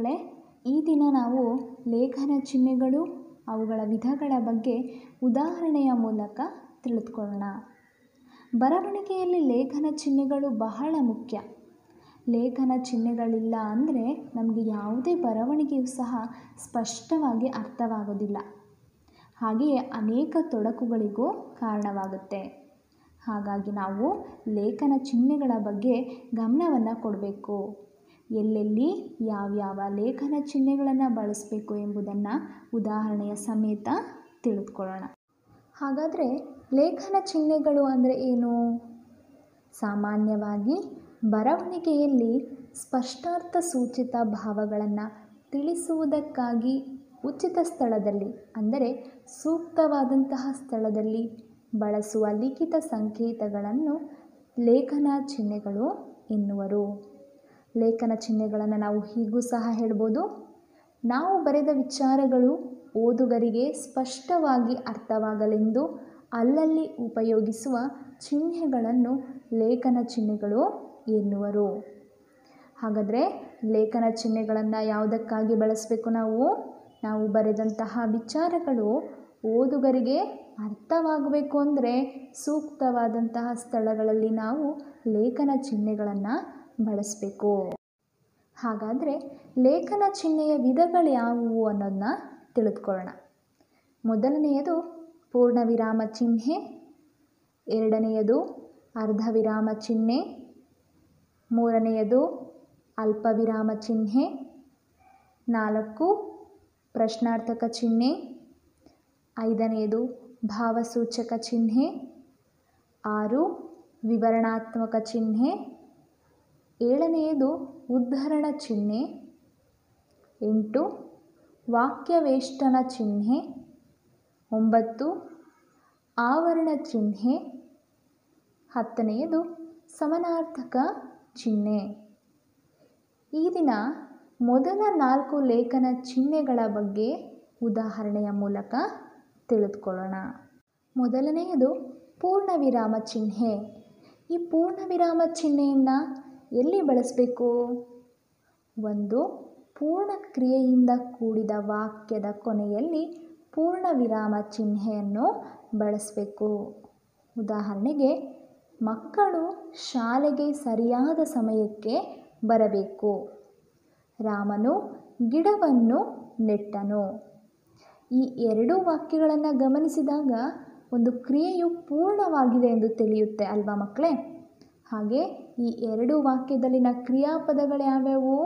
ಮಕ್ಕಳೇ ಈ ದಿನ ನಾವು ಲೇಖನ ಚಿಹ್ನೆಗಳು ಅವುಗಳ ವಿಧಗಳ ಬಗ್ಗೆ ಉದಾಹರಣೆಯ ಮೂಲಕ ತಿಳಿದುಕೊಳ್ಳೋಣ ಬರವಣಿಗೆಯಲ್ಲಿ ಲೇಖನ ಚಿಹ್ನೆಗಳು ಬಹಳ ಮುಖ್ಯ ಲೇಖನ ಚಿಹ್ನೆಗಳಿಲ್ಲ ಅಂದರೆ ನಮಗೆ ಯಾವುದೇ ಬರವಣಿಗೆಯೂ ಸಹ ಸ್ಪಷ್ಟವಾಗಿ ಅರ್ಥವಾಗೋದಿಲ್ಲ ಹಾಗೆಯೇ ಅನೇಕ ತೊಡಕುಗಳಿಗೂ ಕಾರಣವಾಗುತ್ತೆ ಹಾಗಾಗಿ ನಾವು ಲೇಖನ ಚಿಹ್ನೆಗಳ ಬಗ್ಗೆ ಗಮನವನ್ನು ಕೊಡಬೇಕು ಎಲ್ಲೆಲ್ಲಿ ಯಾವ್ಯಾವ ಲೇಖನ ಚಿಹ್ನೆಗಳನ್ನು ಬಳಸಬೇಕು ಎಂಬುದನ್ನು ಉದಾಹರಣೆಯ ಸಮೇತ ತಿಳಿದುಕೊಳ್ಳೋಣ ಹಾಗಾದರೆ ಲೇಖನ ಚಿಹ್ನೆಗಳು ಅಂದರೆ ಏನು ಸಾಮಾನ್ಯವಾಗಿ ಬರವಣಿಗೆಯಲ್ಲಿ ಸ್ಪಷ್ಟಾರ್ಥ ಸೂಚಿತ ಭಾವಗಳನ್ನು ತಿಳಿಸುವುದಕ್ಕಾಗಿ ಉಚಿತ ಸ್ಥಳದಲ್ಲಿ ಅಂದರೆ ಸೂಕ್ತವಾದಂತಹ ಸ್ಥಳದಲ್ಲಿ ಬಳಸುವ ಲಿಖಿತ ಸಂಕೇತಗಳನ್ನು ಲೇಖನ ಚಿಹ್ನೆಗಳು ಎನ್ನುವರು ಲೇಖನ ಚಿಹ್ನೆಗಳನ್ನು ನಾವು ಹೀಗೂ ಸಹ ಹೇಳ್ಬೋದು ನಾವು ಬರೆದ ವಿಚಾರಗಳು ಓದುಗರಿಗೆ ಸ್ಪಷ್ಟವಾಗಿ ಅರ್ಥವಾಗಲೆಂದು ಅಲ್ಲಲ್ಲಿ ಉಪಯೋಗಿಸುವ ಚಿಹ್ನೆಗಳನ್ನು ಲೇಖನ ಚಿಹ್ನೆಗಳು ಎನ್ನುವರು ಹಾಗಾದರೆ ಲೇಖನ ಚಿಹ್ನೆಗಳನ್ನು ಯಾವುದಕ್ಕಾಗಿ ಬಳಸಬೇಕು ನಾವು ನಾವು ಬರೆದಂತಹ ವಿಚಾರಗಳು ಓದುಗರಿಗೆ ಅರ್ಥವಾಗಬೇಕು ಅಂದರೆ ಸೂಕ್ತವಾದಂತಹ ಸ್ಥಳಗಳಲ್ಲಿ ನಾವು ಲೇಖನ ಚಿಹ್ನೆಗಳನ್ನು ಬಳಸಬೇಕು ಹಾಗಾದರೆ ಲೇಖನ ಚಿಹ್ನೆಯ ವಿಧಗಳು ಯಾವುವು ಅನ್ನೋದನ್ನ ತಿಳಿದುಕೊಳ್ಳೋಣ ಮೊದಲನೆಯದು ಪೂರ್ಣ ವಿರಾಮ ಚಿಹ್ನೆ ಎರಡನೆಯದು ಅರ್ಧ ವಿರಾಮ ಚಿಹ್ನೆ ಮೂರನೆಯದು ಅಲ್ಪ ವಿರಾಮ ಚಿಹ್ನೆ ನಾಲ್ಕು ಪ್ರಶ್ನಾರ್ಥಕ ಚಿಹ್ನೆ ಐದನೆಯದು ಭಾವಸೂಚಕ ಚಿಹ್ನೆ ಆರು ವಿವರಣಾತ್ಮಕ ಚಿಹ್ನೆ ಏಳನೆಯದು ಉದ್ಧರಣ ಚಿಹ್ನೆ ಎಂಟು ವಾಕ್ಯವೇಷ್ಟನ ಚಿಹ್ನೆ ಒಂಬತ್ತು ಆವರಣ ಚಿಹ್ನೆ ಹತ್ತನೆಯದು ಸಮನಾರ್ಥಕ ಚಿಹ್ನೆ ಈ ದಿನ ಮೊದಲ ನಾಲ್ಕು ಲೇಖನ ಚಿಹ್ನೆಗಳ ಬಗ್ಗೆ ಉದಾಹರಣೆಯ ಮೂಲಕ ತಿಳಿದುಕೊಳ್ಳೋಣ ಮೊದಲನೆಯದು ಪೂರ್ಣ ವಿರಾಮ ಚಿಹ್ನೆ ಈ ಪೂರ್ಣ ವಿರಾಮ ಚಿಹ್ನೆಯನ್ನು ಎಲ್ಲಿ ಬಳಸಬೇಕು ಒಂದು ಪೂರ್ಣ ಕ್ರಿಯೆಯಿಂದ ಕೂಡಿದ ವಾಕ್ಯದ ಕೊನೆಯಲ್ಲಿ ಪೂರ್ಣ ವಿರಾಮ ಚಿಹ್ನೆಯನ್ನು ಬಳಸಬೇಕು ಉದಾಹರಣೆಗೆ ಮಕ್ಕಳು ಶಾಲೆಗೆ ಸರಿಯಾದ ಸಮಯಕ್ಕೆ ಬರಬೇಕು ರಾಮನು ಗಿಡವನ್ನು ನೆಟ್ಟನು ಈ ಎರಡೂ ವಾಕ್ಯಗಳನ್ನು ಗಮನಿಸಿದಾಗ ಒಂದು ಕ್ರಿಯೆಯು ಪೂರ್ಣವಾಗಿದೆ ಎಂದು ತಿಳಿಯುತ್ತೆ ಅಲ್ವಾ ಮಕ್ಕಳೇ ಹಾಗೆ ಈ ಎರಡು ವಾಕ್ಯದಲ್ಲಿನ ಕ್ರಿಯಾಪದಗಳು ಯಾವ್ಯಾವು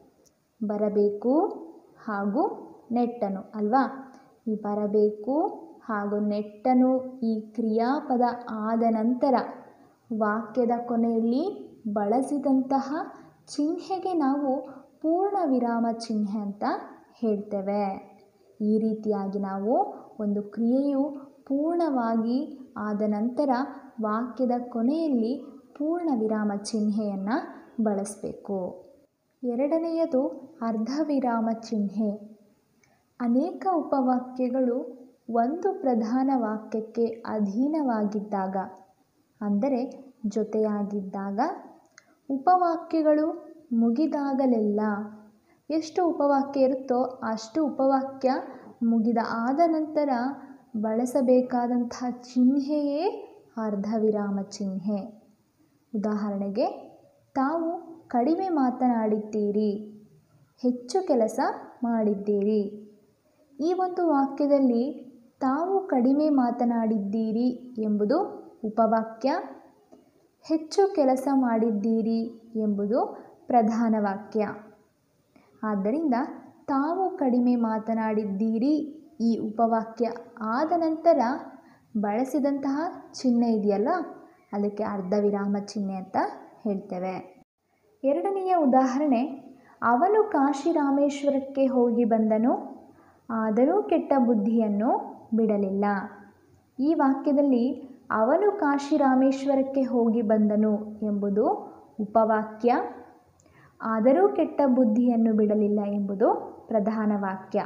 ಬರಬೇಕು ಹಾಗೂ ನೆಟ್ಟನು ಅಲ್ವಾ ಈ ಬರಬೇಕು ಹಾಗೂ ನೆಟ್ಟನು ಈ ಕ್ರಿಯಾಪದ ಆದ ನಂತರ ವಾಕ್ಯದ ಕೊನೆಯಲ್ಲಿ ಬಳಸಿದಂತಹ ಚಿಹ್ನೆಗೆ ನಾವು ಪೂರ್ಣ ವಿರಾಮ ಚಿಹ್ನೆ ಅಂತ ಹೇಳ್ತೇವೆ ಈ ರೀತಿಯಾಗಿ ನಾವು ಒಂದು ಕ್ರಿಯೆಯು ಪೂರ್ಣವಾಗಿ ಆದ ನಂತರ ವಾಕ್ಯದ ಕೊನೆಯಲ್ಲಿ ಪೂರ್ಣ ವಿರಾಮ ಚಿಹ್ನೆಯನ್ನು ಬಳಸಬೇಕು ಎರಡನೆಯದು ಅರ್ಧ ವಿರಾಮ ಚಿಹ್ನೆ ಅನೇಕ ಉಪವಾಕ್ಯಗಳು ಒಂದು ಪ್ರಧಾನ ವಾಕ್ಯಕ್ಕೆ ಅಧೀನವಾಗಿದ್ದಾಗ ಅಂದರೆ ಜೊತೆಯಾಗಿದ್ದಾಗ ಉಪವಾಕ್ಯಗಳು ಮುಗಿದಾಗಲೆಲ್ಲ ಎಷ್ಟು ಉಪವಾಕ್ಯ ಇರುತ್ತೋ ಅಷ್ಟು ಉಪವಾಕ್ಯ ಮುಗಿದ ಆದ ನಂತರ ಬಳಸಬೇಕಾದಂತಹ ಚಿಹ್ನೆಯೇ ಅರ್ಧ ವಿರಾಮ ಚಿಹ್ನೆ ಉದಾಹರಣೆಗೆ ತಾವು ಕಡಿಮೆ ಮಾತನಾಡಿದ್ದೀರಿ ಹೆಚ್ಚು ಕೆಲಸ ಮಾಡಿದ್ದೀರಿ ಈ ಒಂದು ವಾಕ್ಯದಲ್ಲಿ ತಾವು ಕಡಿಮೆ ಮಾತನಾಡಿದ್ದೀರಿ ಎಂಬುದು ಉಪವಾಕ್ಯ ಹೆಚ್ಚು ಕೆಲಸ ಮಾಡಿದ್ದೀರಿ ಎಂಬುದು ಪ್ರಧಾನ ವಾಕ್ಯ ಆದ್ದರಿಂದ ತಾವು ಕಡಿಮೆ ಮಾತನಾಡಿದ್ದೀರಿ ಈ ಉಪವಾಕ್ಯ ಆದ ನಂತರ ಬಳಸಿದಂತಹ ಚಿಹ್ನೆ ಇದೆಯಲ್ಲ ಅದಕ್ಕೆ ಅರ್ಧ ವಿರಾಮ ಚಿಹ್ನೆ ಅಂತ ಹೇಳ್ತೇವೆ ಎರಡನೆಯ ಉದಾಹರಣೆ ಅವನು ಕಾಶಿ ರಾಮೇಶ್ವರಕ್ಕೆ ಹೋಗಿ ಬಂದನು ಆದರೂ ಕೆಟ್ಟ ಬುದ್ಧಿಯನ್ನು ಬಿಡಲಿಲ್ಲ ಈ ವಾಕ್ಯದಲ್ಲಿ ಅವನು ಕಾಶಿ ರಾಮೇಶ್ವರಕ್ಕೆ ಹೋಗಿ ಬಂದನು ಎಂಬುದು ಉಪವಾಕ್ಯ ಆದರೂ ಕೆಟ್ಟ ಬುದ್ಧಿಯನ್ನು ಬಿಡಲಿಲ್ಲ ಎಂಬುದು ಪ್ರಧಾನ ವಾಕ್ಯ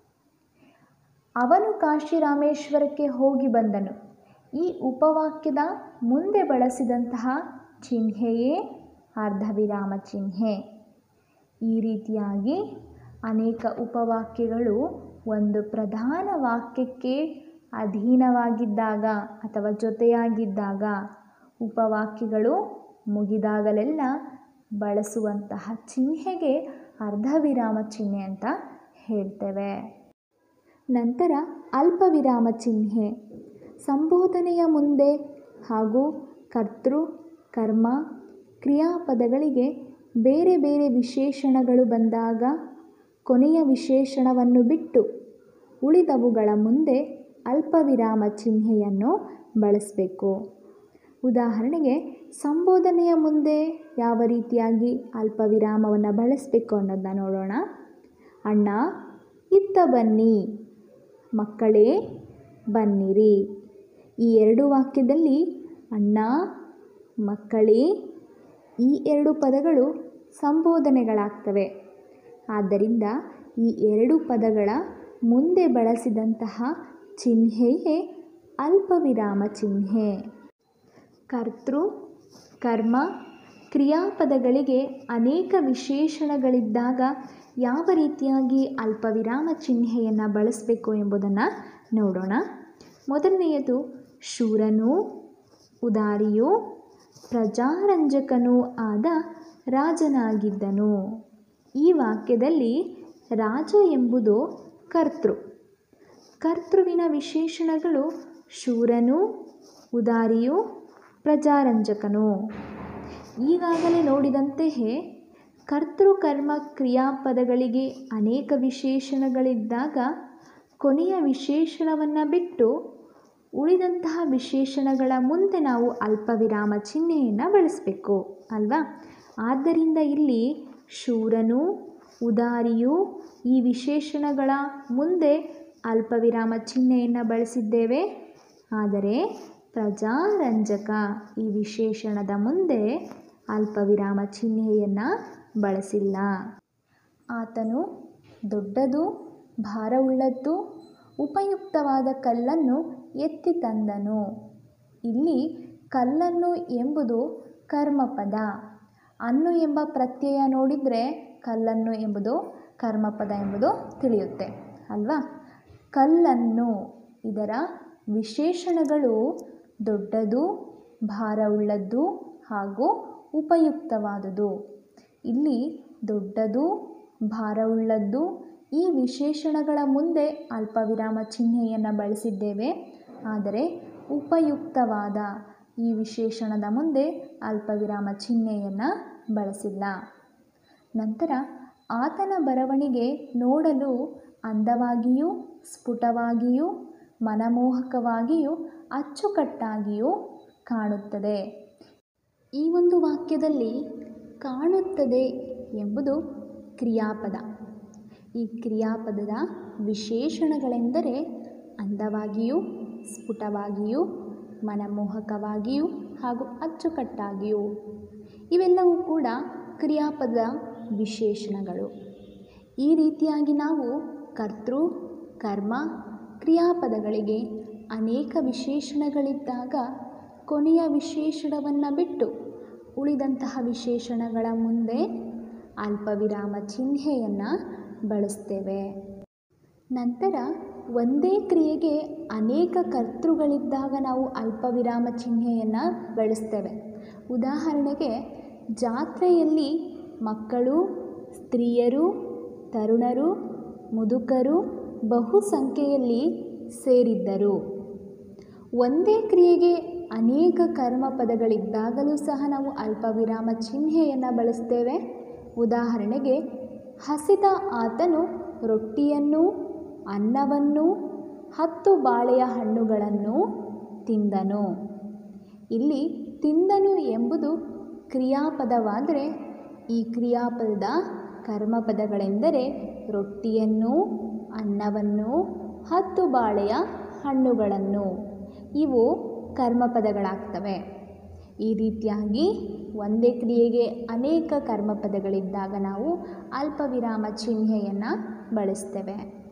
ಅವನು ಕಾಶಿ ರಾಮೇಶ್ವರಕ್ಕೆ ಹೋಗಿ ಬಂದನು ಈ ಉಪವಾಕ್ಯದ ಮುಂದೆ ಬಳಸಿದಂತಹ ಚಿಹ್ನೆಯೇ ಅರ್ಧ ವಿರಾಮ ಚಿಹ್ನೆ ಈ ರೀತಿಯಾಗಿ ಅನೇಕ ಉಪವಾಕ್ಯಗಳು ಒಂದು ಪ್ರಧಾನ ವಾಕ್ಯಕ್ಕೆ ಅಧೀನವಾಗಿದ್ದಾಗ ಅಥವಾ ಜೊತೆಯಾಗಿದ್ದಾಗ ಉಪವಾಕ್ಯಗಳು ಮುಗಿದಾಗಲೆಲ್ಲ ಬಳಸುವಂತಹ ಚಿಹ್ನೆಗೆ ಅರ್ಧವಿರಾಮ ಚಿಹ್ನೆ ಅಂತ ಹೇಳ್ತೇವೆ ನಂತರ ಅಲ್ಪವಿರಾಮ ಚಿಹ್ನೆ ಸಂಬೋಧನೆಯ ಮುಂದೆ ಹಾಗೂ ಕರ್ತೃ ಕರ್ಮ ಕ್ರಿಯಾಪದಗಳಿಗೆ ಬೇರೆ ಬೇರೆ ವಿಶೇಷಣಗಳು ಬಂದಾಗ ಕೊನೆಯ ವಿಶೇಷಣವನ್ನು ಬಿಟ್ಟು ಉಳಿದವುಗಳ ಮುಂದೆ ಅಲ್ಪವಿರಾಮ ಚಿಹ್ನೆಯನ್ನು ಬಳಸಬೇಕು ಉದಾಹರಣೆಗೆ ಸಂಬೋಧನೆಯ ಮುಂದೆ ಯಾವ ರೀತಿಯಾಗಿ ಅಲ್ಪವಿರಾಮವನ್ನು ಬಳಸಬೇಕು ಅನ್ನೋದನ್ನ ನೋಡೋಣ ಅಣ್ಣ ಇತ್ತ ಬನ್ನಿ ಮಕ್ಕಳೇ ಬನ್ನಿರಿ ಈ ಎರಡು ವಾಕ್ಯದಲ್ಲಿ ಅಣ್ಣ ಮಕ್ಕಳೇ ಈ ಎರಡು ಪದಗಳು ಸಂಬೋಧನೆಗಳಾಗ್ತವೆ ಆದ್ದರಿಂದ ಈ ಎರಡು ಪದಗಳ ಮುಂದೆ ಬಳಸಿದಂತಹ ಚಿಹ್ನೆಯೇ ಅಲ್ಪವಿರಾಮ ಚಿಹ್ನೆ ಕರ್ತೃ ಕರ್ಮ ಕ್ರಿಯಾಪದಗಳಿಗೆ ಅನೇಕ ವಿಶೇಷಣಗಳಿದ್ದಾಗ ಯಾವ ರೀತಿಯಾಗಿ ಅಲ್ಪವಿರಾಮ ಚಿಹ್ನೆಯನ್ನು ಬಳಸಬೇಕು ಎಂಬುದನ್ನು ನೋಡೋಣ ಮೊದಲನೆಯದು ಶೂರನೂ ಉದಾರಿಯೂ ಪ್ರಜಾರಂಜಕನೂ ಆದ ರಾಜನಾಗಿದ್ದನು ಈ ವಾಕ್ಯದಲ್ಲಿ ರಾಜ ಎಂಬುದು ಕರ್ತೃ ಕರ್ತೃವಿನ ವಿಶೇಷಣಗಳು ಶೂರನೂ ಉದಾರಿಯೂ ಪ್ರಜಾರಂಜಕನು ಈಗಾಗಲೇ ನೋಡಿದಂತೆಯೇ ಕರ್ತೃಕರ್ಮ ಕ್ರಿಯಾಪದಗಳಿಗೆ ಅನೇಕ ವಿಶೇಷಣಗಳಿದ್ದಾಗ ಕೊನೆಯ ವಿಶೇಷಣವನ್ನು ಬಿಟ್ಟು ಉಳಿದಂತಹ ವಿಶೇಷಣಗಳ ಮುಂದೆ ನಾವು ಅಲ್ಪವಿರಾಮ ಚಿಹ್ನೆಯನ್ನು ಬಳಸಬೇಕು ಅಲ್ವಾ ಆದ್ದರಿಂದ ಇಲ್ಲಿ ಶೂರನು ಉದಾರಿಯು ಈ ವಿಶೇಷಣಗಳ ಮುಂದೆ ಅಲ್ಪವಿರಾಮ ಚಿಹ್ನೆಯನ್ನು ಬಳಸಿದ್ದೇವೆ ಆದರೆ ಪ್ರಜಾರಂಜಕ ಈ ವಿಶೇಷಣದ ಮುಂದೆ ಅಲ್ಪವಿರಾಮ ಚಿಹ್ನೆಯನ್ನು ಬಳಸಿಲ್ಲ ಆತನು ದೊಡ್ಡದು ಭಾರವುಳ್ಳದ್ದು ಉಪಯುಕ್ತವಾದ ಕಲ್ಲನ್ನು ಎತ್ತಿ ತಂದನು ಇಲ್ಲಿ ಕಲ್ಲನ್ನು ಎಂಬುದು ಕರ್ಮಪದ ಅನ್ನು ಎಂಬ ಪ್ರತ್ಯಯ ನೋಡಿದರೆ ಕಲ್ಲನ್ನು ಎಂಬುದು ಕರ್ಮಪದ ಎಂಬುದು ತಿಳಿಯುತ್ತೆ ಅಲ್ವಾ ಕಲ್ಲನ್ನು ಇದರ ವಿಶೇಷಣಗಳು ದೊಡ್ಡದು ಭಾರವುಳ್ಳದ್ದು ಹಾಗೂ ಉಪಯುಕ್ತವಾದುದು ಇಲ್ಲಿ ದೊಡ್ಡದು ಭಾರವುಳ್ಳದ್ದು ಈ ವಿಶೇಷಣಗಳ ಮುಂದೆ ಅಲ್ಪವಿರಾಮ ಚಿಹ್ನೆಯನ್ನು ಬಳಸಿದ್ದೇವೆ ಆದರೆ ಉಪಯುಕ್ತವಾದ ಈ ವಿಶೇಷಣದ ಮುಂದೆ ಅಲ್ಪವಿರಾಮ ಚಿಹ್ನೆಯನ್ನು ಬಳಸಿಲ್ಲ ನಂತರ ಆತನ ಬರವಣಿಗೆ ನೋಡಲು ಅಂದವಾಗಿಯೂ ಸ್ಫುಟವಾಗಿಯೂ ಮನಮೋಹಕವಾಗಿಯೂ ಅಚ್ಚುಕಟ್ಟಾಗಿಯೂ ಕಾಣುತ್ತದೆ ಈ ಒಂದು ವಾಕ್ಯದಲ್ಲಿ ಕಾಣುತ್ತದೆ ಎಂಬುದು ಕ್ರಿಯಾಪದ ಈ ಕ್ರಿಯಾಪದದ ವಿಶೇಷಣಗಳೆಂದರೆ ಅಂದವಾಗಿಯೂ ಸ್ಫುಟವಾಗಿಯೂ ಮನಮೋಹಕವಾಗಿಯೂ ಹಾಗೂ ಅಚ್ಚುಕಟ್ಟಾಗಿಯೂ ಇವೆಲ್ಲವೂ ಕೂಡ ಕ್ರಿಯಾಪದ ವಿಶೇಷಣಗಳು ಈ ರೀತಿಯಾಗಿ ನಾವು ಕರ್ತೃ ಕರ್ಮ ಕ್ರಿಯಾಪದಗಳಿಗೆ ಅನೇಕ ವಿಶೇಷಣಗಳಿದ್ದಾಗ ಕೊನೆಯ ವಿಶೇಷಣವನ್ನು ಬಿಟ್ಟು ಉಳಿದಂತಹ ವಿಶೇಷಣಗಳ ಮುಂದೆ ಅಲ್ಪವಿರಾಮ ಚಿಹ್ನೆಯನ್ನು ಬಳಸ್ತೇವೆ ನಂತರ ಒಂದೇ ಕ್ರಿಯೆಗೆ ಅನೇಕ ಕರ್ತೃಗಳಿದ್ದಾಗ ನಾವು ಅಲ್ಪವಿರಾಮ ಚಿಹ್ನೆಯನ್ನು ಬಳಸ್ತೇವೆ ಉದಾಹರಣೆಗೆ ಜಾತ್ರೆಯಲ್ಲಿ ಮಕ್ಕಳು ಸ್ತ್ರೀಯರು ತರುಣರು ಮುದುಕರು ಬಹುಸಂಖ್ಯೆಯಲ್ಲಿ ಸೇರಿದ್ದರು ಒಂದೇ ಕ್ರಿಯೆಗೆ ಅನೇಕ ಕರ್ಮ ಪದಗಳಿದ್ದಾಗಲೂ ಸಹ ನಾವು ಅಲ್ಪವಿರಾಮ ಚಿಹ್ನೆಯನ್ನು ಬಳಸ್ತೇವೆ ಉದಾಹರಣೆಗೆ ಹಸಿದ ಆತನು ರೊಟ್ಟಿಯನ್ನು ಅನ್ನವನ್ನು ಹತ್ತು ಬಾಳೆಯ ಹಣ್ಣುಗಳನ್ನು ತಿಂದನು ಇಲ್ಲಿ ತಿಂದನು ಎಂಬುದು ಕ್ರಿಯಾಪದವಾದರೆ ಈ ಕ್ರಿಯಾಪದದ ಕರ್ಮಪದಗಳೆಂದರೆ ರೊಟ್ಟಿಯನ್ನು ಅನ್ನವನ್ನು ಹತ್ತು ಬಾಳೆಯ ಹಣ್ಣುಗಳನ್ನು ಇವು ಕರ್ಮಪದಗಳಾಗ್ತವೆ ಈ ರೀತಿಯಾಗಿ ಒಂದೇ ಕ್ರಿಯೆಗೆ ಅನೇಕ ಕರ್ಮಪದಗಳಿದ್ದಾಗ ನಾವು ಅಲ್ಪವಿರಾಮ ಚಿಹ್ನೆಯನ್ನು ಬಳಸ್ತೇವೆ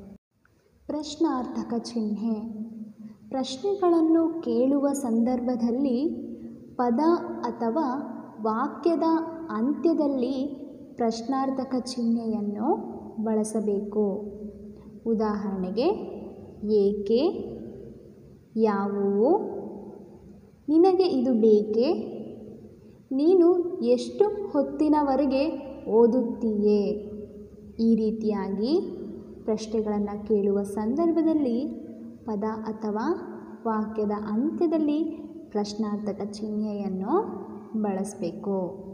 ಪ್ರಶ್ನಾರ್ಥಕ ಚಿಹ್ನೆ ಪ್ರಶ್ನೆಗಳನ್ನು ಕೇಳುವ ಸಂದರ್ಭದಲ್ಲಿ ಪದ ಅಥವಾ ವಾಕ್ಯದ ಅಂತ್ಯದಲ್ಲಿ ಪ್ರಶ್ನಾರ್ಥಕ ಚಿಹ್ನೆಯನ್ನು ಬಳಸಬೇಕು ಉದಾಹರಣೆಗೆ ಏಕೆ ಯಾವುವು ನಿನಗೆ ಇದು ಬೇಕೇ ನೀನು ಎಷ್ಟು ಹೊತ್ತಿನವರೆಗೆ ಓದುತ್ತೀಯೇ ಈ ರೀತಿಯಾಗಿ ಪ್ರಶ್ನೆಗಳನ್ನು ಕೇಳುವ ಸಂದರ್ಭದಲ್ಲಿ ಪದ ಅಥವಾ ವಾಕ್ಯದ ಅಂತ್ಯದಲ್ಲಿ ಪ್ರಶ್ನಾರ್ಥಕ ಚಿಹ್ನೆಯನ್ನು ಬಳಸಬೇಕು